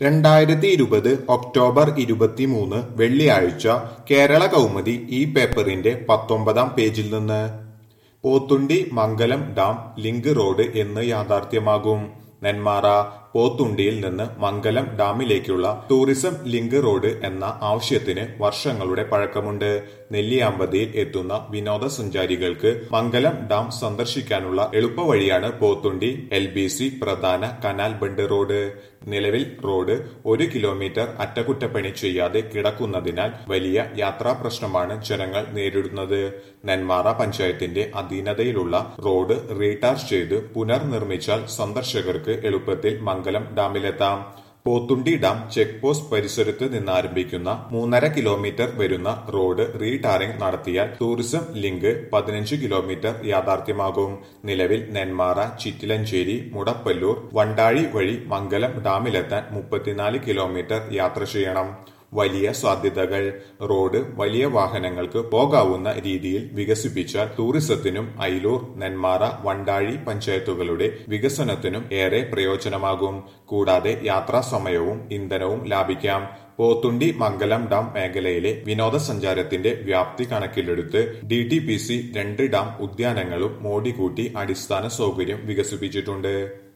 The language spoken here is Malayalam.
രണ്ടായിരത്തി ഇരുപത് ഒക്ടോബർ ഇരുപത്തിമൂന്ന് വെള്ളിയാഴ്ച കേരള കൗമുദി ഈ പേപ്പറിന്റെ പത്തൊമ്പതാം പേജിൽ നിന്ന് Pothundi Mangalam dam link road എന്ന് യാഥാർത്ഥ്യമാകും നെന്മാറ പോത്തുണ്ടിയിൽ നിന്ന് മംഗലം ഡാമിലേക്കുള്ള ടൂറിസം ലിങ്ക് റോഡ് എന്ന ആവശ്യത്തിന് വർഷങ്ങളുടെ പഴക്കമുണ്ട് നെല്ലിയാമ്പതിയിൽ എത്തുന്ന വിനോദസഞ്ചാരികൾക്ക് മംഗലം ഡാം സന്ദർശിക്കാനുള്ള എളുപ്പവഴിയാണ് പോത്തുണ്ടി എൽ ബി സി പ്രധാന കനാൽ ബണ്ട് റോഡ് നിലവിൽ റോഡ് ഒരു കിലോമീറ്റർ അറ്റകുറ്റപ്പണി ചെയ്യാതെ കിടക്കുന്നതിനാൽ വലിയ യാത്രാ പ്രശ്നമാണ് ജനങ്ങൾ നേരിടുന്നത് നെന്മാറ പഞ്ചായത്തിന്റെ അധീനതയിലുള്ള റോഡ് റീടാർച്ച് ചെയ്ത് പുനർനിർമ്മിച്ചാൽ സന്ദർശകർക്ക് എളുപ്പത്തിൽ മംഗലം ഡാമിലെത്താം പോത്തുണ്ടി ഡാം ചെക്ക് പോസ്റ്റ് പരിസരത്ത് നിന്നാരംഭിക്കുന്ന മൂന്നര കിലോമീറ്റർ വരുന്ന റോഡ് റീടാറിംഗ് നടത്തിയാൽ ടൂറിസം ലിങ്ക് പതിനഞ്ച് കിലോമീറ്റർ യാഥാർത്ഥ്യമാകും നിലവിൽ നെന്മാറ ചിറ്റിലഞ്ചേരി മുടപ്പല്ലൂർ വണ്ടാഴി വഴി മംഗലം ഡാമിലെത്താൻ മുപ്പത്തിനാല് കിലോമീറ്റർ യാത്ര ചെയ്യണം വലിയ സാധ്യതകൾ റോഡ് വലിയ വാഹനങ്ങൾക്ക് പോകാവുന്ന രീതിയിൽ വികസിപ്പിച്ചാൽ ടൂറിസത്തിനും അയിലൂർ നെന്മാറ വണ്ടാഴി പഞ്ചായത്തുകളുടെ വികസനത്തിനും ഏറെ പ്രയോജനമാകും കൂടാതെ യാത്രാ സമയവും ഇന്ധനവും ലാഭിക്കാം പോത്തുണ്ടി മംഗലം ഡാം മേഖലയിലെ വിനോദസഞ്ചാരത്തിന്റെ വ്യാപ്തി കണക്കിലെടുത്ത് ഡി ടി പി സി രണ്ട് ഡാം ഉദ്യാനങ്ങളും മോടികൂട്ടി അടിസ്ഥാന സൗകര്യം വികസിപ്പിച്ചിട്ടുണ്ട്